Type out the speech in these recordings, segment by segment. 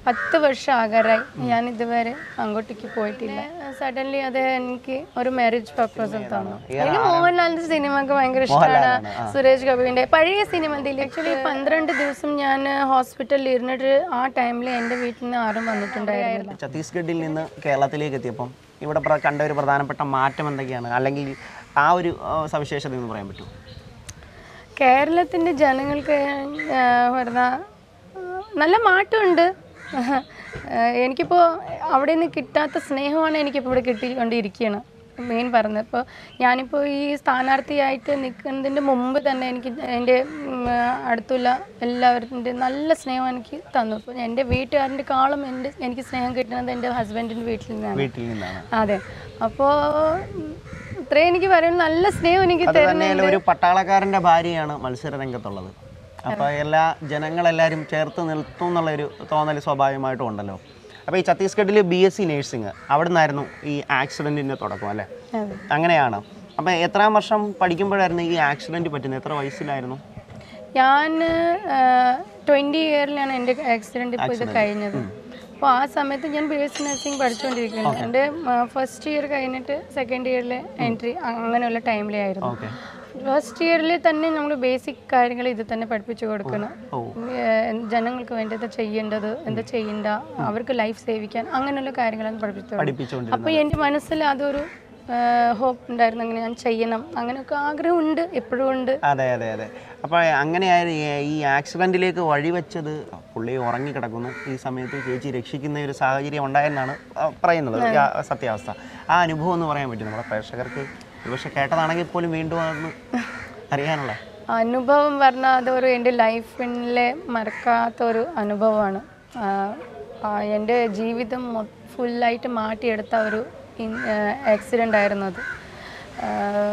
പത്ത് വർഷം ആകാറായി ഞാൻ ഇതുവരെ അങ്ങോട്ടേക്ക് പോയിട്ടില്ല സഡൻലി അത് എനിക്ക് ഒരു മാരേജ് പ്രപ്പോസൽ തന്നു എനിക്ക് മോഹൻലാലിന്റെ സിനിമ ഒക്കെ ഭയങ്കര ഇഷ്ടമാണ് സുരേഷ് ഗോപിന്റെ പഴയ സിനിമ ആക്ച്വലി പന്ത്രണ്ട് ദിവസം ഞാൻ ഹോസ്പിറ്റലിൽ ഇരുന്നിട്ട് ആ ടൈമിൽ എൻ്റെ വീട്ടിൽ നിന്ന് ആരും വന്നിട്ടുണ്ടായിരുന്നില്ല ഛത്തീസ്ഗഡിൽ നിന്ന് കേരളത്തിലേക്ക് എത്തിയപ്പം ഇവിടെ പ്ര- കണ്ട ഒരു പ്രധാനപ്പെട്ട മാറ്റം എന്തൊക്കെയാണ് അല്ലെങ്കിൽ ആ ഒരു ആ, സവിശേഷത എന്ന് പറയാൻ പറ്റുമോ കേരളത്തിൻ്റെ ജനങ്ങൾക്ക് പറഞ്ഞാൽ നല്ല മാറ്റമുണ്ട് എനിക്കിപ്പോൾ അവിടെ നിന്ന് കിട്ടാത്ത സ്നേഹമാണ് എനിക്കിപ്പോൾ ഇവിടെ കിട്ടിക്കൊണ്ടിരിക്കുകയാണ് മെയിൻ പറഞ്ഞത് ഇപ്പോൾ ഞാനിപ്പോൾ ഈ സ്ഥാനാർത്ഥിയായിട്ട് നിൽക്കുന്നതിൻ്റെ മുമ്പ് തന്നെ എനിക്ക് എൻ്റെ ഉം, അടുത്തുള്ള എല്ലാവരുടെ നല്ല സ്നേഹം എനിക്ക് തന്നു ഇപ്പോൾ എൻ്റെ വീട്ടുകാരൻ്റെ കാളും എൻ്റെ എനിക്ക് സ്നേഹം കിട്ടുന്നത് എൻ്റെ ഹസ്ബൻഡിൻ്റെ വീട്ടിൽ നിന്നാണ് വീട്ടിൽ നിന്നാണ് അതെ അപ്പോൾ ഇത്രയും എനിക്ക് പറയുന്നത് നല്ല സ്നേഹം എനിക്ക് അത് തന്നെയല്ല ഒരു പട്ടാളക്കാരന്റെ ഭാര്യയാണ് മത്സര രംഗത്തുള്ളത് അപ്പോൾ എല്ലാ ജനങ്ങളെല്ലാവരും ചേർത്ത് നിർത്തും എന്നുള്ളൊരു തോന്നൽ സ്വാഭാവികമായിട്ടും ഉണ്ടല്ലോ അപ്പോൾ ഈ ഛത്തീസ്ഗഡിൽ ബി എസ് സി നേഴ്സിംഗ് അവിടെ നിന്നായിരുന്നു ഈ ആക്സിഡൻറ്റിൻ്റെ തുടക്കം അല്ലേ അതെ അങ്ങനെയാണ് അപ്പോൾ എത്രാം വർഷം പഠിക്കുമ്പോഴായിരുന്നു ഈ ആക്സിഡൻറ്റ് പറ്റുന്നത് എത്ര വയസ്സിലായിരുന്നു ഞാൻ ട്വൻറ്റി ഇയറിലാണ് എൻ്റെ ആക്സിഡൻറ്റ് ഇപ്പോൾ ഇത് കഴിഞ്ഞത് അപ്പോൾ ആ സമയത്ത് ഞാൻ ബി എസ് സി നഴ്സിംഗ് പഠിച്ചുകൊണ്ടിരിക്കുന്നു എൻ്റെ ഫസ്റ്റ് ഇയർ കഴിഞ്ഞിട്ട് സെക്കൻഡ് ഇയറിൽ എൻട്രി അങ്ങനെയുള്ള ടൈമിലായിരുന്നു ഓക്കെ ഫസ്റ്റ് ഇയറിൽ തന്നെ നമ്മൾ ബേസിക് കാര്യങ്ങൾ ഇത് തന്നെ പഠിപ്പിച്ചു കൊടുക്കണം ഓ ഏഹ് ജനങ്ങൾക്ക് വേണ്ടത് ചെയ്യേണ്ടത് എന്താ ചെയ്യണ്ട അവർക്ക് ലൈഫ് സേവിക്കാൻ അങ്ങനെയുള്ള കാര്യങ്ങളാണ് പഠിപ്പിച്ചു കൊടുക്കുന്നത് പഠിപ്പിച്ചുകൊണ്ടിരുന്നത് അപ്പോൾ എൻ്റെ മനസ്സിൽ അതൊരു ഹോപ്പ് ഉണ്ടായിരുന്നു അങ്ങനെ ഞാൻ ചെയ്യണം അങ്ങനെയൊക്കെ ആഗ്രഹമുണ്ട് എപ്പോഴും ഉണ്ട് അതെ അതെ അതെ അപ്പോൾ അങ്ങനെയായിരുന്നു ഈ- ഈ ആക്സിഡൻറ്റിലേക്ക് വഴിവെച്ചത് പുള്ളി ഉറങ്ങിക്കിടക്കുന്നു ഈ സമയത്ത് ചേച്ചി രക്ഷിക്കുന്ന ഒരു സാഹചര്യം ഉണ്ടായെന്നാണ് ആ, പറയുന്നത് ഈ ആ സത്യാവസ്ഥ ആ അനുഭവം എന്ന് പറയാൻ പറ്റും നമ്മുടെ പ്രേക്ഷകർക്ക് ഒരുപക്ഷെ കേട്ടതാണെങ്കിൽ പോലും വീണ്ടും അതൊന്ന് അറിയാനുള്ള അനുഭവം പറഞ്ഞാൽ അതൊരു എൻ്റെ ലൈഫിലെ മറക്കാത്ത ഒരു അനുഭവമാണ് ആ, ആ, എൻ്റെ ജീവിതം ഫുള്ളായിട്ട് മാറ്റിയെടുത്ത ഒരു ആക്സിഡൻ്റ് ആയിരുന്നു അത് ആ,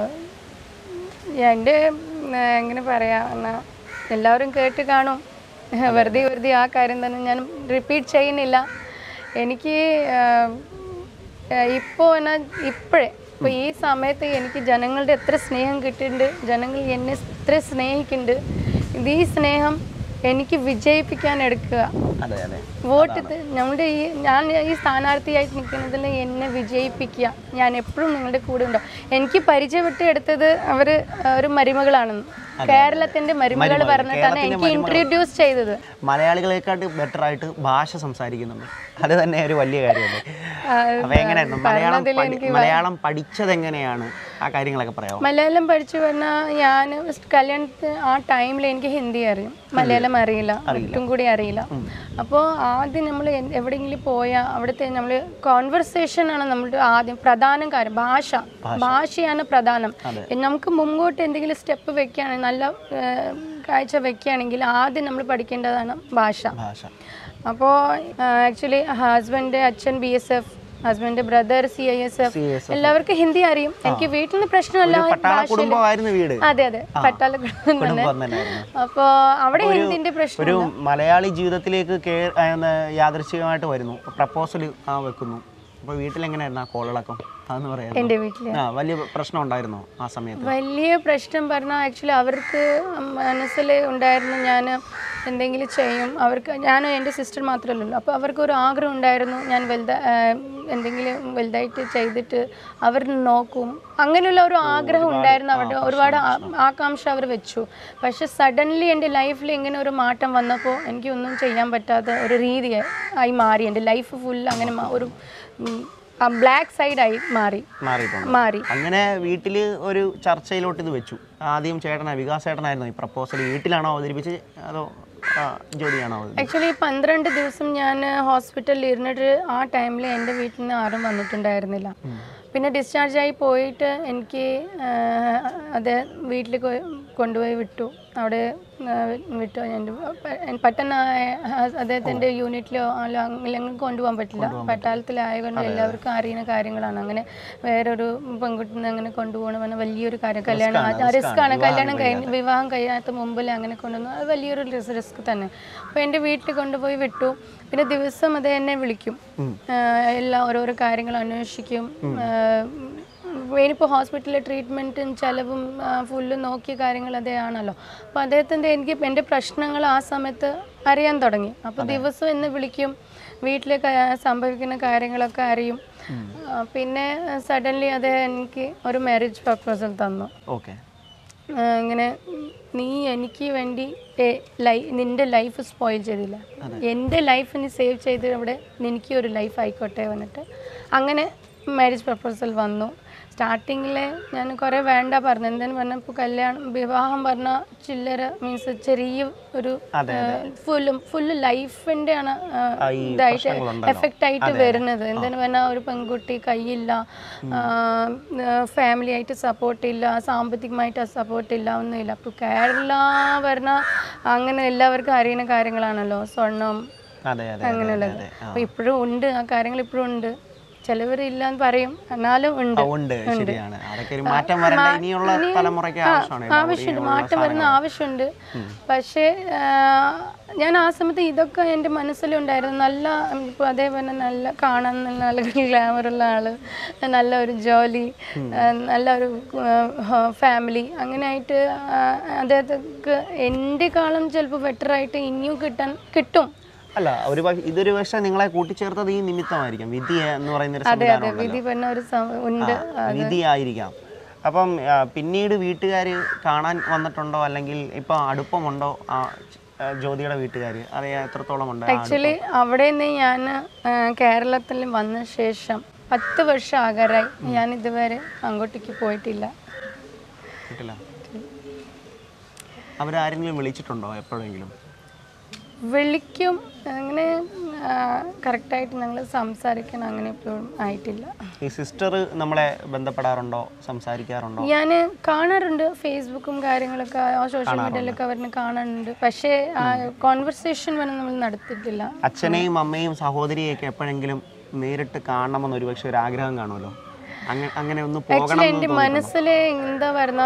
എൻ്റെ ഉം, എങ്ങനെ പറയാ എന്നാ എല്ലാവരും കേട്ട് കാണും വെറുതെ വെറുതെ ആ കാര്യം തന്നെ ഞാൻ റിപ്പീറ്റ് ചെയ്യുന്നില്ല എനിക്ക് ഇപ്പോൾ എന്നാ ഇപ്പോഴേ ഇപ്പോൾ ഈ സമയത്ത് എനിക്ക് ജനങ്ങളുടെ എത്ര സ്നേഹം കിട്ടിയിട്ടുണ്ട് ജനങ്ങൾ എന്നെ എത്ര സ്നേഹിക്കുന്നുണ്ട് ഇത് ഈ സ്നേഹം എനിക്ക് വിജയിപ്പിക്കാൻ എടുക്കുക അതെ അതെ വോട്ട് ഇത് നമ്മുടെ ഈ ഞാൻ ഈ സ്ഥാനാർത്ഥിയായിട്ട് നിൽക്കുന്നതിൽ എന്നെ വിജയിപ്പിക്കുക ഞാൻ എപ്പോഴും നിങ്ങളുടെ കൂടെ ഉണ്ടാവും എനിക്ക് പരിചയപ്പെട്ട് എടുത്തത് അവർ ഒരു മരുമകളാണെന്ന് കേരളത്തിന്റെ മരുമകൾ മരുമകൾ. പറഞ്ഞിട്ടാണ് കേരളത്തിന്റെ എനിക്ക് മരുമകൾ. ഇൻട്രൊഡ്യൂസ് ചെയ്തത് മലയാളികളെക്കാട്ട് ബെറ്റർ ആയിട്ട് ഭാഷ സംസാരിക്കുന്നുണ്ട് അത് തന്നെ ഒരു വലിയ കാര്യമല്ലേ ആ, അപ്പൊ എങ്ങനെയായിരുന്നു മലയാളം പറഞ്ഞതിൽ പഠി- എനിക്ക് മലയാളം പഠിച്ചത് എങ്ങനെയാണ് ആ കാര്യങ്ങളൊക്കെ പറയാമോ മലയാളം പഠിച്ചു പറഞ്ഞാൽ ഞാൻ കല്യാണത്തിന് ആ ടൈമിൽ എനിക്ക് ഹിന്ദി അറിയും മലയാളം അറിയില്ല ഒട്ടും കൂടി അറിയില്ല അപ്പോൾ ആദ്യം നമ്മൾ എവിടെയെങ്കിലും പോയാൽ അവിടുത്തെ നമ്മൾ കോൺവെർസേഷൻ ആണ് നമ്മുടെ ആദ്യം പ്രധാന കാര്യം ഭാഷ ഭാഷയാണ് പ്രധാനം നമുക്ക് മുമ്പോട്ട് എന്തെങ്കിലും സ്റ്റെപ്പ് വെക്കുകയാണെങ്കിൽ നല്ല ഏഹ്, കാഴ്ച വെക്കുകയാണെങ്കിൽ ആദ്യം നമ്മൾ പഠിക്കേണ്ടതാണ് ഭാഷ ഭാഷ അപ്പോൾ ആക്ച്വലി ഹസ്ബൻഡ് അച്ഛൻ B S F husband brother C I S F CISF. എല്ലാവർക്കും ഹിന്ദി അറിയും എനിക്ക് വീട്ടിൽ നിന്ന് പ്രശ്നമല്ല ഒരു പട്ടാള കുടുംബമായിരുന്നു വീട് അതെ അതെ പട്ടാള കുടുംബം തന്നെ കുടുംബം തന്നെയായിരുന്നു അപ്പോൾ അവിടെ ഹിന്ദിന്റെ പ്രശ്നം ഒരു മലയാളി ജീവിതത്തിലേക്ക് കേ ആ, എന്താ, യാദൃശ്ചികമായിട്ട് വരുന്നു പ്രപ്പോസൽ ആ വെക്കുന്നു അപ്പോൾ വീട്ടിലെങ്ങനെയായിരുന്നു ആ കോളിളക്കം അതെന്ന് പറയാം എൻ്റെ വീട്ടിൽ ആ വലിയ പ്രശ്നം ഉണ്ടായിരുന്നോ ആ സമയത്ത് വലിയ പ്രശ്നം പറഞ്ഞാൽ ആക്ച്വലി അവർക്ക് മനസ്സിൽ ഉണ്ടായിരുന്നു ഞാൻ എന്തെങ്കിലും ചെയ്യും അവർക്ക് ഞാനും എൻ്റെ സിസ്റ്റർ മാത്രമല്ലല്ലോ അപ്പോൾ അവർക്ക് ഒരു ആഗ്രഹം ഉണ്ടായിരുന്നു ഞാൻ വലുത ആ, എന്തെങ്കിലും വലുതായിട്ട് ചെയ്തിട്ട് അവർ നോക്കും അങ്ങനെയുള്ള ഒരു ആഗ്രഹം ഉണ്ടായിരുന്നു അവരുടെ ഒരുപാട് ആ- ആകാംക്ഷ അവർ വെച്ചു പക്ഷെ സഡൻലി എൻ്റെ ലൈഫിൽ ഇങ്ങനെ ഒരു മാറ്റം വന്നപ്പോൾ എനിക്ക് ഒന്നും ചെയ്യാൻ പറ്റാത്ത ഒരു രീതി ആയി മാറി എൻ്റെ ലൈഫ് ഫുൾ അങ്ങനെ മാ- ഒരു ബ്ലാക്ക് സൈഡായി മാറി മാറിയിട്ടുണ്ട് മാറി അങ്ങനെ വീട്ടിൽ ഒരു ചർച്ചയിലോട്ട് ഇത് വെച്ചു ആദ്യം ചേട്ടനാ വികാസ് ചേട്ടനായിരുന്നു ഈ പ്രപ്പോസൽ വീട്ടിലാണോ അവതരിപ്പിച്ച് അതോ ആ, ജോലിയാണോ അവതരിപ്പിച്ചത് ആക്ച്വലി പന്ത്രണ്ട് ദിവസം ഞാൻ ഹോസ്പിറ്റലിൽ ഇരുന്നിട്ട് ആ ടൈമിൽ എൻ്റെ വീട്ടിൽ നിന്ന് ആരും വന്നിട്ടുണ്ടായിരുന്നില്ല പിന്നെ ഡിസ്ചാർജ് ആയി പോയിട്ട് എനിക്ക് അത് വീട്ടിൽ കൊണ്ടുപോയി വിട്ടു അവിടെ ആ, വിട്ടു എൻ്റെ പെട്ടെന്ന് അദ്ദേഹത്തിൻ്റെ യൂണിറ്റിലോ അല്ല അങ്ങനെ കൊണ്ടുപോകാൻ പറ്റില്ല പട്ടാളത്തിലായതുകൊണ്ട് എല്ലാവർക്കും അറിയുന്ന കാര്യങ്ങളാണ് അങ്ങനെ വേറൊരു പെൺകുട്ടിനെ അങ്ങനെ കൊണ്ടുപോകണമെന്ന് വലിയൊരു കാര്യം കല്യാണം റിസ്ക് ആണ് കല്യാണം കഴിഞ്ഞ് വിവാഹം കഴിയാത്ത മുമ്പിൽ അങ്ങനെ കൊണ്ടുവന്നു അത് വലിയൊരു റിസ്ക് തന്നെ അപ്പോൾ എൻ്റെ വീട്ടിൽ കൊണ്ടുപോയി വിട്ടു പിന്നെ ദിവസം അത് എന്നെ വിളിക്കും ആഹ് എല്ലാ ഓരോരോ കാര്യങ്ങൾ അന്വേഷിക്കും ഇനിയിപ്പോൾ ഹോസ്പിറ്റലിലെ ട്രീറ്റ്മെൻറ്റും ചിലവും ഫുള്ള് നോക്കിയ കാര്യങ്ങൾ അതേ ആണല്ലോ അപ്പോൾ അദ്ദേഹത്തിൻ്റെ എനിക്ക് എൻ്റെ പ്രശ്നങ്ങൾ ആ സമയത്ത് അറിയാൻ തുടങ്ങി അപ്പോൾ ദിവസം എന്നെ വിളിക്കും വീട്ടിൽ സംഭവിക്കുന്ന കാര്യങ്ങളൊക്കെ അറിയും ആ, പിന്നെ സഡൻലി അത് എനിക്ക് ഒരു മാരേജ് പ്രപ്പോസൽ തന്നു ഓക്കെ ആ, ഇങ്ങനെ ഉം, നീ എനിക്ക് വേണ്ടി ഏ, ലൈ നിന്റെ ലൈഫ് സ്പോയിൽ ചെയ്തില്ല എൻ്റെ ലൈഫ് നീ സേവ് ചെയ്ത് ഇവിടെ എനിക്ക് ഒരു ലൈഫ് ആയിക്കോട്ടെ വന്നിട്ട് അങ്ങനെ മാരേജ് പ്രപ്പോസൽ വന്നു സ്റ്റാർട്ടിങ്ങിൽ ഞാൻ കുറേ വേണ്ട പറഞ്ഞു എന്തെന്ന് പറഞ്ഞപ്പോൾ കല്യാണം വിവാഹം പറഞ്ഞ ചില്ലറ മീൻസ് ചെറിയ ഒരു അതെ, ഫുള്ളും ഫുള്ള് ലൈഫിൻ്റെ ആണ് ആ, ആ, ഈ ഇതായിട്ട് പ്രശ്നങ്ങളുണ്ടല്ലോ. എഫക്റ്റ് ആയിട്ട് വരുന്നത് എന്തെന്ന് പറഞ്ഞാൽ ഒരു പെൺകുട്ടി കയ്യില്ല ഫാമിലി ആയിട്ട് സപ്പോർട്ട് ഇല്ല സാമ്പത്തികമായിട്ട് സപ്പോർട്ട് ഇല്ല ഒന്നുമില്ല അപ്പോൾ കേരള പറഞ്ഞ അങ്ങനെ എല്ലാവർക്കും അറിയുന്ന കാര്യങ്ങളാണല്ലോ സ്വർണം അതെ അതെ അതെ അങ്ങനെയുള്ളത് അതെ ആ. അപ്പോൾ ഇപ്പോഴും ഉണ്ട് ആ കാര്യങ്ങൾ ഇപ്പോഴും ഉണ്ട് ചിലവർ ഇല്ല എന്ന് പറയും എന്നാലും ഉണ്ട് ആ, ഉണ്ട് ശരിയാണ് അതൊക്കെ ഒരു മാറ്റം വരേണ്ട ഇനിയുള്ള തലമുറയ്ക്ക് ആവശ്യമാണ് എല്ലാം കൂടി ആവശ്യമുണ്ട് ഉള്ള മാറ്റം വരുന്ന ആവശ്യമുണ്ട് പക്ഷേ ആ, ഞാൻ ആ സമയത്ത് ഇതൊക്കെ എൻ്റെ മനസ്സിലുണ്ടായിരുന്നു നല്ല ഇപ്പോൾ അതേപോലെ നല്ല കാണാൻ നല്ല ഗ്ലാമറുള്ള ആള് നല്ല ഒരു ജോലി ആ, നല്ല ഒരു ഫാമിലി അങ്ങനെ ആയിട്ട് ആ, അദ്ദേഹത്തിന് എൻ്റെ കാലം ചിലപ്പോൾ ബെറ്റർ ആയിട്ട് ഇനിയും കിട്ടാൻ കിട്ടും അല്ല ഒരു പക്ഷേ ഇതൊരു പക്ഷേ നിങ്ങളെ കൂട്ടിച്ചേർത്തത് ഈ നിമിത്തമായിരിക്കും വിധി എന്ന് പറയുന്ന ഒരു അതെ അതെ സംവിധാനം വിധി പറഞ്ഞ ഒരു സം- ഉണ്ട് വിധി ആയിരിക്കാം അപ്പം ആ, പിന്നീട് വീട്ടുകാർ കാണാൻ വന്നിട്ടുണ്ടോ അല്ലെങ്കിൽ ഇപ്പൊ അടുപ്പമുണ്ടോ ആ ആ, ജ്യോതിയുടെ വീട്ടുകാർ അത് എത്രത്തോളം ഉണ്ട് ആ ആക്ച്വലി അവിടെ നിന്ന് ഞാൻ കേരളത്തിൽ വന്ന ശേഷം പത്ത് വർഷം ആകാറായി ഞാൻ ഇതുവരെ അങ്ങോട്ടേക്ക് പോയിട്ടില്ല വീട്ടിലാ അവരാരെങ്കിലും വിളിച്ചിട്ടുണ്ടോ എപ്പോഴെങ്കിലും വിളിക്കും അങ്ങനെ കറക്റ്റായിട്ട് ഞങ്ങൾ സംസാരിക്കാൻ അങ്ങനെ ഇപ്പോഴും ആയിട്ടില്ല ഈ സിസ്റ്റർ നമ്മളെ ബന്ധപ്പെടാറുണ്ടോ സംസാരിക്കാറുണ്ടോ ഞാൻ കാണാറുണ്ട് ഫേസ്ബുക്കും കാര്യങ്ങളൊക്കെ ആ സോഷ്യൽ മീഡിയയിലൊക്കെ അവരിനെ കാണാറുണ്ട് പക്ഷേ കോൺവെർസേഷൻ വരെ നമ്മൾ നടത്തിയിട്ടില്ല അച്ഛനെയും അമ്മയും സഹോദരിയെയൊക്കെ എപ്പോഴെങ്കിലും നേരിട്ട് കാണണമെന്ന് ഒരുപക്ഷെ ഒരു ആഗ്രഹം കാണുമല്ലോ അങ്ങനെ അങ്ങനെ ഒന്ന് പോകണം ആക്ച്വലി എൻ്റെ മനസ്സിൽ എന്താ പറഞ്ഞ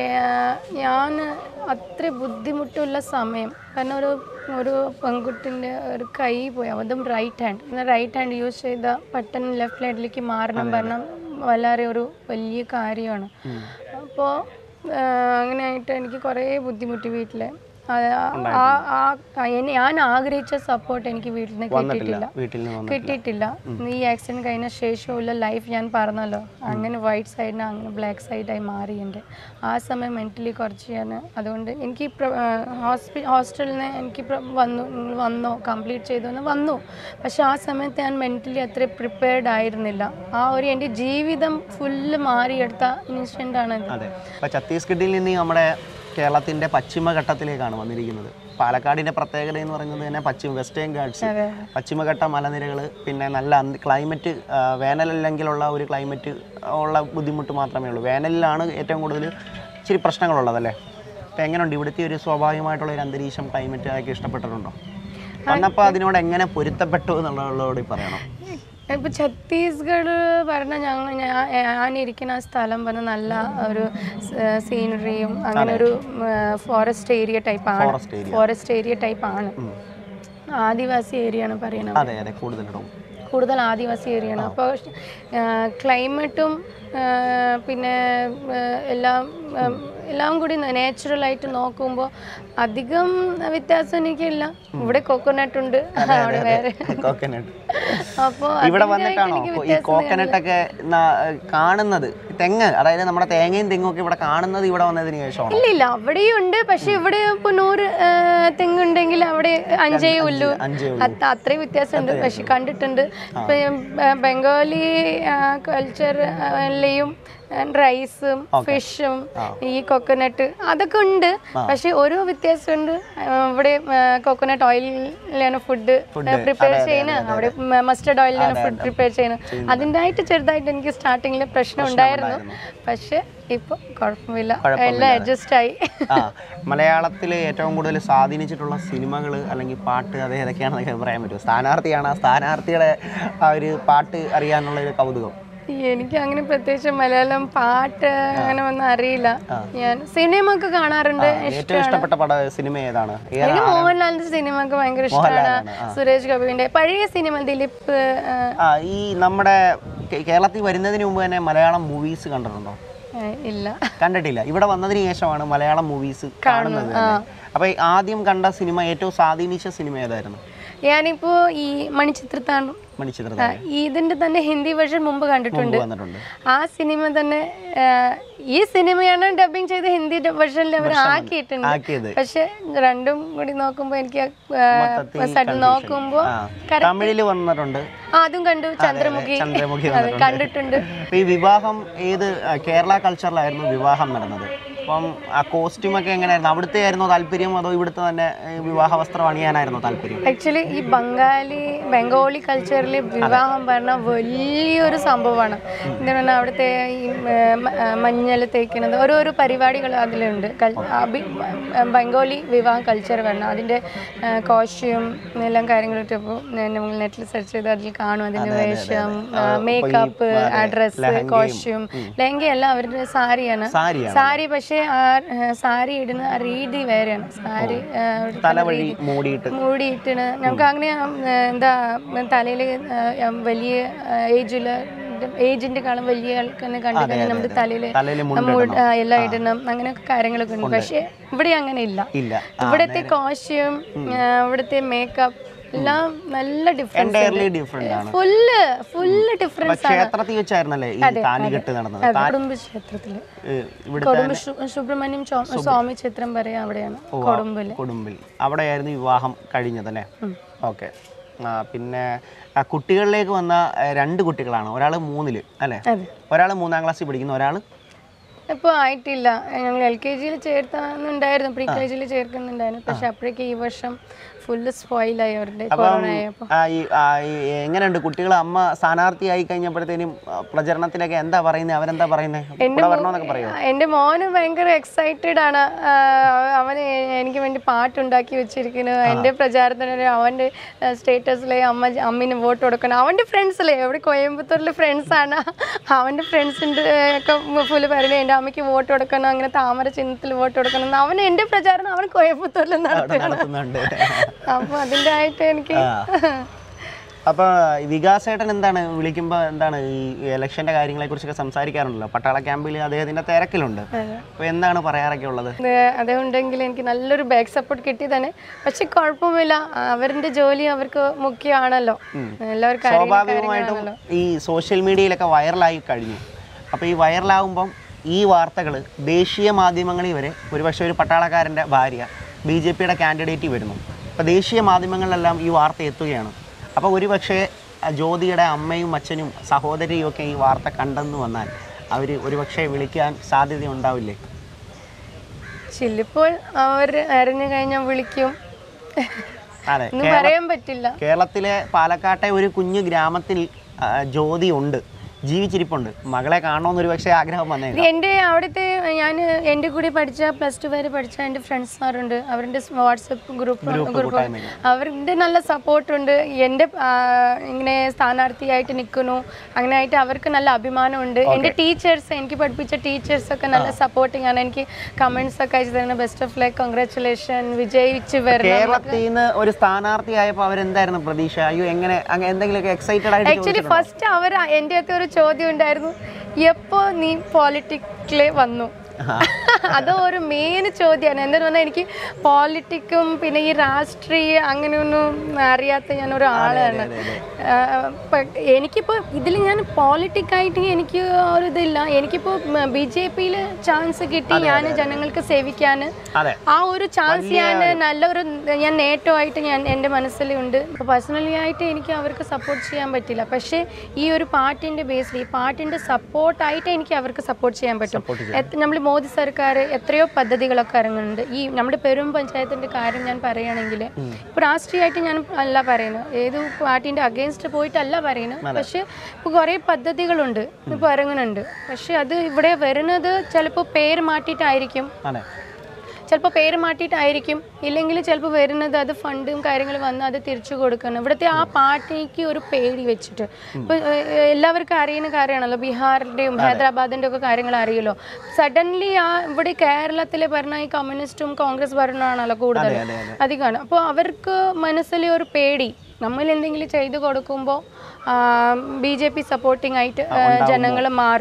ഞാൻ അത്ര ബുദ്ധിമുട്ടുള്ള സമയം കാരണം ഒരു ഒരു പെൺകുട്ടിൻ്റെ ഒരു കൈ പോയി അതും റൈറ്റ് ഹാൻഡ് എന്നാൽ റൈറ്റ് ഹാൻഡ് യൂസ് ചെയ്ത പെട്ടെന്ന് ലെഫ്റ്റ് ഹാൻഡിലേക്ക് മാറണം പറഞ്ഞാൽ വളരെ ഒരു വലിയ കാര്യമാണ് അപ്പോൾ അങ്ങനെയായിട്ട് എനിക്ക് കുറേ ബുദ്ധിമുട്ടി വീട്ടിൽ ഞാൻ ആഗ്രഹിച്ച സപ്പോർട്ട് എനിക്ക് വീട്ടിൽ നിന്ന് കിട്ടിയിട്ടില്ല വീട്ടിൽ നിന്ന് വന്ന് കിട്ടിയിട്ടില്ല ഈ ആക്സിഡന്റ് കഴിഞ്ഞ ശേഷമുള്ള ലൈഫ് ഞാൻ പറഞ്ഞല്ലോ അങ്ങനെ വൈറ്റ് സൈഡിന് അങ്ങനെ ബ്ലാക്ക് സൈഡായി മാറി എൻ്റെ ആ സമയം മെൻ്റലി കുറച്ച് ഞാൻ അതുകൊണ്ട് എനിക്ക് ഹോസ്പി ഹോസ്റ്റലിൽ നിന്ന് എനിക്ക് പ്ര- വന്നു നിങ്ങൾ വന്നോ കംപ്ലീറ്റ് ചെയ്തു എന്ന് വന്നു പക്ഷെ ആ സമയത്ത് ഞാൻ മെൻ്റലി അത്ര പ്രിപ്പയർഡ് ആയിരുന്നില്ല ആ ഒരു എൻ്റെ ജീവിതം ഫുള്ള് മാറിയെടുത്ത ഇൻസിഡൻ്റ് ആണത് അതെ അപ്പോൾ ഛത്തീസ്ഗഡിൽ നിന്ന് നമ്മുടെ കേരളത്തിൻ്റെ പശ്ചിമഘട്ടത്തിലേക്കാണ് വന്നിരിക്കുന്നത് പാലക്കാടിൻ്റെ പ്രത്യേകത എന്ന് പറയുന്നത് തന്നെ പശ്ചിമ വെസ്റ്റേൺ ഗാഡ്സ് അതെ പശ്ചിമഘട്ട മലനിരകൾ പിന്നെ നല്ല അന്ത- ക്ലൈമറ്റ് ആ, വേനലല്ലെങ്കിലുള്ള ഒരു ക്ലൈമറ്റ് ഉള്ള ബുദ്ധിമുട്ട് മാത്രമേ ഉള്ളൂ വേനലിലാണ് ഏറ്റവും കൂടുതൽ ഇച്ചിരി പ്രശ്നങ്ങളുള്ളതല്ലേ അപ്പോൾ എങ്ങനെയുണ്ട് ഇവിടുത്തെ ഒരു സ്വാഭാവികമായിട്ടുള്ള ഒരു അന്തരീക്ഷം ക്ലൈമറ്റ് അതൊക്കെ ഇഷ്ടപ്പെട്ടിട്ടുണ്ടോ വന്നപ്പോൾ അതിനോട് എങ്ങനെ പൊരുത്തപ്പെട്ടു എന്നുള്ളതോട് പറയണം ഇപ്പൊ ഛത്തീസ്ഗഡ് പറഞ്ഞ ഞങ്ങൾ ഞാനിരിക്കുന്ന ആ സ്ഥലം പറഞ്ഞ നല്ല ഒരു സീനറിയും അങ്ങനെ ഒരു ഫോറസ്റ്റ് ഏരിയ ടൈപ്പ് ആണ് forest area forest area type ആണ് ആദിവാസി ഏരിയ ആണ് പറയണത് അതെ അതെ കൂടുതലിടവും കൂടുതൽ ആദിവാസി ഏരിയ ആണ് അപ്പോൾ ക്ലൈമറ്റും പിന്നെ ആ, എല്ലാം ആ, എല്ലാം കൂടി നാച്ചുറൽ ആയിട്ട് നോക്കുമ്പോൾ അധികം വ്യത്യാസം എനിക്കില്ല ഇവിടെ കോക്കോനട്ട് ഉണ്ട് അവിടെ വേറെ കോക്കനട്ട് അപ്പോൾ ഇവിടെ വന്നിട്ടാണോ ഈ കോക്കനട്ട് ഒക്കെ ന- കാണുന്നത് തെങ്ങ് അതായത് നമ്മുടെ തേങ്ങയും തെങ്ങും ഒക്കെ ഇവിടെ കാണുന്നത് ഇവിടെ വന്നതിന് ശേഷമാണോ ഇല്ല ഇല്ല അവിടെയും ഉണ്ട് പക്ഷെ ഇവിടെ ഇപ്പൊ നൂറ് ആ, തെങ്ങുണ്ടെങ്കിൽ അവിടെ അഞ്ചേ ഉള്ളൂ അഞ്ചേ അത് അത്രയും വ്യത്യാസമുണ്ട് പക്ഷെ കണ്ടിട്ടുണ്ട് ഇപ്പൊ ബ- ബംഗാളി കൾച്ചറിലെയും റൈസും ഫിഷും ഈ കൊക്കനട്ട് അതൊക്കെ ഉണ്ട് പക്ഷെ ഓരോ വ്യത്യാസമുണ്ട് ആ, ഇവിടെ കൊക്കനട്ട് ഓയിലാണ് ഫുഡ് പ്രിപ്പയർ ചെയ്യുന്നത് അവിടെ മസ്റ്റർഡ് ഓയിലാണ് ഫുഡ് പ്രിപ്പയർ ചെയ്യുന്നത് അതിൻ്റെതായിട്ട് ചെറുതായിട്ട് എനിക്ക് സ്റ്റാർട്ടിങ്ങിൽ പ്രശ്നം ഉണ്ടായിരുന്നു പക്ഷെ ഇപ്പൊ കുഴപ്പമില്ല എല്ലാം അഡ്ജസ്റ്റ് ആയി ആ മലയാളത്തിൽ ഏറ്റവും കൂടുതൽ സ്വാധീനിച്ചിട്ടുള്ള സിനിമകൾ അല്ലെങ്കിൽ പാട്ട് അത് ഏതൊക്കെയാണെന്നൊക്കെ പറയാൻ പറ്റുമോ സ്ഥാനാർത്ഥിയാണ് ആ സ്ഥാനാർത്ഥിയുടെ ആ ഒരു പാട്ട് അറിയാനുള്ള ഒരു കൗതുകം എനിക്ക് അങ്ങനെ പ്രത്യേകിച്ച് മലയാളം പാട്ട് അങ്ങനെ ഒന്നും അറിയില്ല ഞാൻ സിനിമ ഒക്കെ കാണാറുണ്ട് ഏറ്റവും ഇഷ്ടപ്പെട്ട പട സിനിമ ഏതാണ് ഏറെ എനിക്ക് മോഹൻലാലിന്റെ സിനിമ ഒക്കെ ഭയങ്കര ഇഷ്ടമാണ് സുരേഷ് ഗോപിന്റെ പഴയ സിനിമ ദിലീപ് ആ, ആ ഈ നമ്മുടെ കേ- കേരളത്തിൽ വരുന്നതിന് മുമ്പ് തന്നെ മലയാളം മൂവീസ് കണ്ടിട്ടുണ്ടോ ഏ, ഇല്ല കണ്ടിട്ടില്ല ഇവിടെ വന്നതിന് ശേഷമാണ് മലയാളം മൂവീസ് കാണുന്നത് തന്നെ. അപ്പൊ ഈ ആദ്യം കണ്ട സിനിമ ഏറ്റവും സ്വാധീനിച്ച സിനിമ ഏതായിരുന്നു ഞാനിപ്പോ ഈ മണിച്ചിത്രത്താണ്ടും മണിച്ചിത്ര ആ, ഇതിന്റെ തന്നെ ഹിന്ദി വേർഷൻ മുമ്പ് കണ്ടിട്ടുണ്ട് വന്നിട്ടുണ്ട് ആ സിനിമ തന്നെ ആ, ഈ സിനിമയാണ് ഡബിങ് ചെയ്ത് ഹിന്ദി വേർഷനിൽ അവർ ആക്കിയിട്ടുണ്ട് ആക്കിയത് പക്ഷെ രണ്ടും കൂടി നോക്കുമ്പോ എനിക്ക് മൊത്തത്തിൽ സഡൻ നോക്കുമ്പോ ആ തമിഴില് വന്നിട്ടുണ്ട് ആ, അതും കണ്ടു ചന്ദ്രമുഖി ചന്ദ്രമുഖി അതെ കണ്ടിട്ടുണ്ട് അപ്പൊ ഈ വിവാഹം ഏത് ആ, കേരള കൾച്ചറിലായിരുന്നു വിവാഹം നടന്നത് അപ്പം ആ കോസ്റ്റ്യൂം ഒക്കെ എങ്ങനെയായിരുന്നു അവിടുത്തെ ആയിരുന്നോ താല്പര്യം അതോ ഇവിടുത്തെ തന്നെ ഏ, വിവാഹ വസ്ത്രം അണിയാനായിരുന്നോ താല്പര്യം ആക്ച്വലി ഈ ബംഗാളി ബംഗാളി കൾച്ചറിൽ വിവാഹം പറഞ്ഞാൽ വലിയൊരു സംഭവമാണ് എന്താ പറഞ്ഞാൽ അവിടുത്തെ ഈ മഞ്ഞൾ തേക്കുന്നത് ഓരോരോ പരിപാടികൾ അതിലുണ്ട് കൽ- അഭി- ബംഗാളി വിവാഹ കൾച്ചർ പറഞ്ഞാൽ അതിൻ്റെ കോസ്റ്റ്യൂം എല്ലാം കാര്യങ്ങളൊക്കെ ഇപ്പോൾ നമ്മൾ നെറ്റിൽ സെർച്ച് ചെയ്ത് അതിൽ കാണും അതിൻ്റെ വേഷം മേക്കപ്പ് ഡ്രസ്സ് കോസ്റ്റ്യൂം ലെഹങ്ക എല്ലാം അവരുടെ സാരിയാണ് സാരിയാണ് സാരി പക്ഷേ ആ സാരി ഇടുന്ന ആ രീതി വേറെയാണ് സാരി ആ, ഒരു തലവഴി മൂടിയിട്ട് മൂടിയിട്ടാണ് ഞങ്ങൾക്ക് അങ്ങനെ ഉം, എന്താ തലയിൽ വലിയ ഏജില് ഏജിന്റെ കാലം വലിയ ആൾക്കാരെ കണ്ടു കഴിഞ്ഞാൽ നമ്മുടെ തലയിൽ തലയിൽ മുണ്ട് എല്ലാം ഇടണം അങ്ങനെയൊക്കെ കാര്യങ്ങളൊക്കെ ഉണ്ട് പക്ഷെ ഇവിടെ അങ്ങനെ ഇല്ല ഇല്ല ഇവിടുത്തെ കോസ്റ്റ്യൂം ഇവിടുത്തെ മേക്കപ്പ് എല്ലാം നല്ല ഡിഫറൻസ് എൻറ്റയർലി ഡിഫറെന്റ് ആണ് ഫുള്ള് ഫുള്ള് ഡിഫറൻസ് ക്ഷേത്രത്തിൽ വെച്ചായിരുന്നല്ലേ ഈ താലികെട്ട് നടന്നത് കൊടുമ്പ് ക്ഷേത്രത്തില് ഏ, ഇവിടെ കൊടുമ്പ് ശു- സുബ്രഹ്മണ്യം ചോ- സ്വാമി ക്ഷേത്രം പറയാ അവിടെയാണ് കൊടുമ്പില് കൊടുമ്പിൽ അവിടെയായിരുന്നു വിവാഹം കഴിഞ്ഞത് അല്ലേ ഓക്കെ പിന്നെ ആ, കുട്ടികളിലേക്ക് വന്ന ഏ, രണ്ട് കുട്ടികളാണ് ഒരാൾ മൂന്നില് അല്ലേ അതെ ഒരാൾ മൂന്നാം ക്ലാസ്സിൽ പഠിക്കുന്നു ഒരാൾ ഇപ്പൊ ആയിട്ടില്ല ഞങ്ങൾ എൽ കെ ജിയിൽ ചേർത്താന്നുണ്ടായിരുന്നു പ്രീ കെ ജിയിൽ ചേർക്കുന്നുണ്ടായിരുന്നു പക്ഷെ അപ്പോഴേക്ക് ഈ വർഷം ഫുള്ള് സ്പോയിലായി അവരുടെ കൊറോണ ആയപ്പോൾ ആ, ഈ ആ, ഈ എങ്ങനെയുണ്ട് കുട്ടികൾ അമ്മ സ്ഥാനാർത്ഥിയായി കഴിഞ്ഞപ്പോഴത്തേനും ആ, പ്രചരണത്തിലൊക്കെ എന്താ പറയുന്നത് അവരെന്താ പറയുന്നത് കൂടെ വരണമെന്നൊക്കെ പറയുമോ എൻ്റെ മോന് ഭയങ്കര എക്സൈറ്റഡ് ആണ് ആ, അവന് എനിക്ക് വേണ്ടി പാട്ടുണ്ടാക്കി വെച്ചിരിക്കുന്നു എൻ്റെ പ്രചാരത്തിന് അവൻ്റെ സ്റ്റേറ്റസിലെ അമ്മ അമ്മിന് വോട്ട് കൊടുക്കണം അവൻ്റെ ഫ്രണ്ട്സിലെ എവിടെ കോയമ്പത്തൂരിലെ ഫ്രണ്ട്സാണ് അവൻ്റെ ഫ്രണ്ട്സിൻ്റെ ഒക്കെ ഫുള്ള് പറയുന്നത് എൻ്റെ അമ്മയ്ക്ക് വോട്ട് കൊടുക്കണം അങ്ങനെ താമര ചിഹ്നത്തിൽ വോട്ട് കൊടുക്കണം എന്ന് അവൻ എൻ്റെ പ്രചാരണം അവൻ കോയമ്പത്തൂരിൽ നടത്തുകയാണ് നടത്തുന്നുണ്ട് അപ്പോൾ അതിൻ്റെ ആയിട്ട് എനിക്ക് അപ്പൊ വികാസേട്ടൻ എന്താണ് വിളിക്കുമ്പോ എന്താണ് ഈ ഇലക്ഷന്റെ കാര്യങ്ങളെ കുറിച്ചൊക്കെ സംസാരിക്കാറുണ്ടല്ലോ പട്ടാള ക്യാമ്പിൽ അദ്ദേഹത്തിന്റെ തിരക്കിലുണ്ട് അപ്പൊ എന്താണ് പറയാറൊക്കെ ഉള്ളത് ഇത് അതുണ്ടെങ്കിൽ എനിക്ക് നല്ലൊരു ബാക്ക് സപ്പോർട്ട് കിട്ടി തന്നെ പക്ഷെ കുഴപ്പമില്ല അവരുടെ ജോലി അവർക്ക് മുഖ്യമാണല്ലോ എല്ലാവർക്കും അറിയുന്ന സ്വാഭാവികമായിട്ടും കാര്യങ്ങളാണല്ലോ. ഈ സോഷ്യൽ മീഡിയയിലൊക്കെ വൈറലായി കഴിഞ്ഞു അപ്പോൾ ഈ വൈറലാകുമ്പം ഈ വാർത്തകൾ ദേശീയ മാധ്യമങ്ങളിൽ വരെ ഒരുപക്ഷെ ഒരു പട്ടാളക്കാരൻ്റെ ഭാര്യ ബി ജെ പിയുടെ കാൻഡിഡേറ്റ് വരുന്നു അപ്പോൾ ദേശീയ മാധ്യമങ്ങളിലെല്ലാം ഈ വാർത്ത എത്തുകയാണ് അപ്പോൾ ഒരുപക്ഷെ ആ ജ്യോതിയുടെ അമ്മയും അച്ഛനും സഹോദരിയും ഒക്കെ ഈ വാർത്ത കണ്ടെന്ന് വന്നാൽ അവർ ഒരുപക്ഷെ വിളിക്കാൻ സാധ്യത ഉണ്ടാവില്ലേ ചിലപ്പോൾ അവർ അറിഞ്ഞു കഴിഞ്ഞാൽ വിളിക്കും അതെ ഒന്നും പറയാൻ പറ്റില്ല കേരളത്തിലെ പാലക്കാട്ടെ ഒരു കുഞ്ഞു ഗ്രാമത്തിൽ ആ, ജ്യോതി ഉണ്ട് ജീവിച്ചിരിപ്പുണ്ട് മകളെ കാണണമെന്ന് ഒരു പക്ഷേ ആഗ്രഹം വന്നേക്കാം ഇത് എൻ്റെ അവിടുത്തെ ഞാൻ എൻ്റെ കൂടെ പഠിച്ച പ്ലസ് ടു വരെ പഠിച്ച എൻ്റെ ഫ്രണ്ട്സ്മാരുണ്ട് അവരുടെ വാട്സപ്പ് ഗ്രൂപ്പ് ഗ്രൂപ്പ് കൂട്ടായ്മയിൽ. അവരുടെ നല്ല സപ്പോർട്ടുണ്ട് എൻ്റെ ആ, ഇങ്ങനെ സ്ഥാനാർത്ഥിയായിട്ട് നിൽക്കുന്നു അങ്ങനെ ആയിട്ട് അവർക്ക് നല്ല അഭിമാനമുണ്ട് എൻ്റെ ടീച്ചേഴ്സ് എനിക്ക് പഠിപ്പിച്ച ടീച്ചേഴ്സ് ഒക്കെ നല്ല സപ്പോർട്ടിങ് ആണ് എനിക്ക് കമൻസ് ഒക്കെ അയച്ചു തരുന്നത് ബെസ്റ്റ് ഓഫ് ലൈക്ക് കൺഗ്രാറ്റുലേഷൻ വിജയിച്ച് വരണം കേരളത്തിൽ നിന്ന് ഒരു സ്ഥാനാർത്ഥിയായപ്പോൾ അവരെന്തായിരുന്നു പ്രതീക്ഷ അയ്യോ എങ്ങനെ അങ്ങ് എന്തെങ്കിലുമൊക്കെ എക്സൈറ്റഡ് ആയിട്ട് ആക്ച്വലി ഫസ്റ്റ് അവർ എൻ്റെ അടുത്ത് ഒരു ചോദ്യം ഉണ്ടായിരുന്നു എപ്പോ നീ പോളിറ്റിക്കില് വന്നു അത് ഒരു മെയിൻ ചോദ്യമാണ് എന്താന്ന് പറഞ്ഞാൽ എനിക്ക് പോളിറ്റിക്കും പിന്നെ ഈ രാഷ്ട്രീയ അങ്ങനെയൊന്നും അറിയാത്ത ഞാൻ ഒരു ആളാണ് ആ, പ- എനിക്കിപ്പോൾ ഇതിൽ ഞാൻ പോളിറ്റിക്കായിട്ട് എനിക്ക് ഒരു ഇതില്ല എനിക്കിപ്പോൾ ബി ജെ പിയിൽ ചാൻസ് കിട്ടി ഞാൻ ജനങ്ങൾക്ക് സേവിക്കാൻ അതെ ആ ഒരു ചാൻസ് ഞാൻ നല്ലൊരു ഞാൻ നേട്ടമായിട്ട് ഞാൻ എൻ്റെ മനസ്സിലുണ്ട് അപ്പോൾ പേഴ്സണലി ആയിട്ട് എനിക്ക് അവർക്ക് സപ്പോർട്ട് ചെയ്യാൻ പറ്റില്ല പക്ഷേ ഈ ഒരു പാട്ടിൻ്റെ ബേസിൽ ഈ പാട്ടിൻ്റെ സപ്പോർട്ടായിട്ട് എനിക്ക് അവർക്ക് സപ്പോർട്ട് ചെയ്യാൻ പറ്റും നമ്മൾ മോദി സർക്കാർ എത്രയോ പദ്ധതികളൊക്കെ ഇറങ്ങുന്നുണ്ട് ഈ നമ്മുടെ പെരും പഞ്ചായത്തിൻ്റെ കാര്യം ഞാൻ പറയുകയാണെങ്കിൽ ഇപ്പോൾ രാഷ്ട്രീയമായിട്ട് ഞാൻ അല്ല പറയുന്നത് ഏത് പാർട്ടീൻ്റെ അഗേൻസ്റ്റ് പോയിട്ടല്ല പറയുന്നത് പക്ഷേ ഇപ്പോൾ കുറേ പദ്ധതികളുണ്ട് ഇപ്പോൾ ഇറങ്ങുന്നുണ്ട് പക്ഷേ അത് ഇവിടെ വരുന്നത് ചിലപ്പോൾ പേര് മാറ്റിയിട്ടായിരിക്കും അതെ ചിലപ്പോൾ പേര് മാറ്റിയിട്ടായിരിക്കും ഇല്ലെങ്കിൽ ചിലപ്പോൾ വരുന്നത് അത് ഫണ്ടും കാര്യങ്ങളും വന്ന് അത് തിരിച്ചു കൊടുക്കണം ഇവിടുത്തെ ആ പാർട്ടിക്ക് ഒരു പേടി വെച്ചിട്ട് ഇപ്പോൾ എല്ലാവർക്കും അറിയുന്ന കാര്യമാണല്ലോ ബീഹാറിൻ്റെയും ഹൈദരാബാദിൻ്റെ ഒക്കെ കാര്യങ്ങൾ അറിയുമല്ലോ സഡൻലി ആ ഇവിടെ കേരളത്തിലെ ഭരണ ഈ കമ്മ്യൂണിസ്റ്റും കോൺഗ്രസ് ഭരണമാണല്ലോ കൂടുതൽ അതെ അതെ അധികമാണ് അപ്പോൾ അവർക്ക് മനസ്സിൽ ഒരു പേടി നമ്മൾ എന്തെങ്കിലും ചെയ്തു കൊടുക്കുമ്പോൾ ബി ജെ പി സപ്പോർട്ടിംഗ് ആയിട്ട് ജനങ്ങൾ മാറും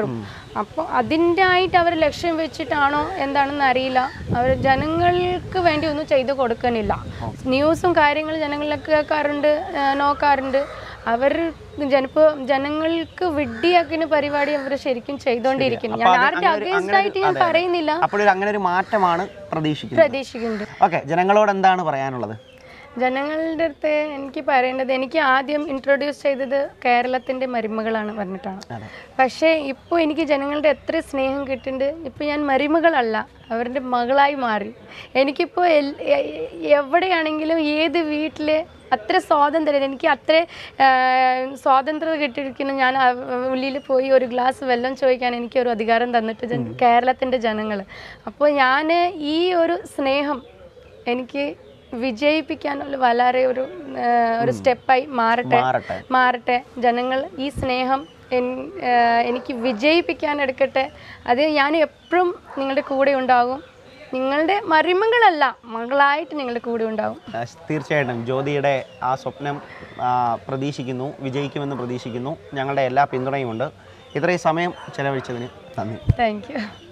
അപ്പോൾ അതിൻ്റെ ആയിട്ട് അവർ ലക്ഷ്യം വെച്ചിട്ടാണോ എന്താണെന്ന് അറിയില്ല അവർ ജനങ്ങൾക്ക് വേണ്ടി ഒന്നും ചെയ്തു കൊടുക്കുന്നില്ല ന്യൂസും കാര്യങ്ങളും ജനങ്ങളിലൊക്കെ കേൾക്കാറുണ്ട് ആ, നോക്കാറുണ്ട് അവർ ജനപ്പോ ജനങ്ങൾക്ക് വിഡ്ഢിയാക്കുന്ന പരിപാടി അവർ ശരിക്കും ചെയ്തുകൊണ്ടിരിക്കുന്നു ഞാൻ അത് ആരുടെ അങ്ങനെ ഒരു- അഗേൻസ്റ്റ് അങ്ങനെ ആയിട്ട് ഒരു- ഞാൻ അതെ, അതെ. പറയുന്നില്ല അപ്പോൾ ഒരു അങ്ങനെ ഒരു മാറ്റമാണ് പ്രതീക്ഷിക്കുന്നത് പ്രതീക്ഷിക്കുന്നുണ്ട് ഓക്കെ ജനങ്ങളോട് എന്താണ് പറയാനുള്ളത് ജനങ്ങളുടെ അടുത്ത് എനിക്ക് പറയേണ്ടത് എനിക്ക് ആദ്യം ഇൻട്രൊഡ്യൂസ് ചെയ്തത് കേരളത്തിൻ്റെ മരുമകളാണ് പറഞ്ഞിട്ടാണ് അതെ പക്ഷേ ഇപ്പോൾ എനിക്ക് ജനങ്ങളുടെ എത്ര സ്നേഹം കിട്ടുന്നുണ്ട് ഇപ്പോൾ ഞാൻ മരുമകളല്ല അവരുടെ മകളായി മാറി എനിക്കിപ്പോൾ എൽ- എ- എവിടെയാണെങ്കിലും ഏത് വീട്ടിൽ അത്ര സ്വാതന്ത്ര്യം എനിക്ക് അത്ര ആ, സ്വാതന്ത്ര്യം കിട്ടിയിരിക്കുന്നു ഞാൻ ഉള്ളിൽ പോയി ഒരു ഗ്ലാസ് വെള്ളം ചോദിക്കാൻ എനിക്ക് ഒരു അധികാരം തന്നിട്ട് ജന- കേരളത്തിൻ്റെ ജനങ്ങൾ അപ്പോൾ ഞാൻ ഈ ഒരു സ്നേഹം എനിക്ക് വിജയിപ്പിക്കാനുള്ള വളരെ ഒരു ആ, ഒരു സ്റ്റെപ്പായി മാറട്ടെ മാറട്ടെ മാറട്ടെ ജനങ്ങൾ ഈ സ്നേഹം എൻ- ആ, എനിക്ക് വിജയിപ്പിക്കാൻ എടുക്കട്ടെ അത് ഞാൻ എപ്പോഴും നിങ്ങളുടെ കൂടെ ഉണ്ടാകും നിങ്ങളുടെ മരുമകളല്ല മകളായിട്ട് നിങ്ങളുടെ കൂടെ ഉണ്ടാകും ആ, തീർച്ചയായിട്ടും ജ്യോതിയുടെ ആ സ്വപ്നം ആ, പ്രതീക്ഷിക്കുന്നു വിജയിക്കുമെന്ന് പ്രതീക്ഷിക്കുന്നു ഞങ്ങളുടെ എല്ലാ പിന്തുണയുമുണ്ട് ഇത്രയും സമയം ചെലവഴിച്ചതിന് നന്ദി താങ്ക് യു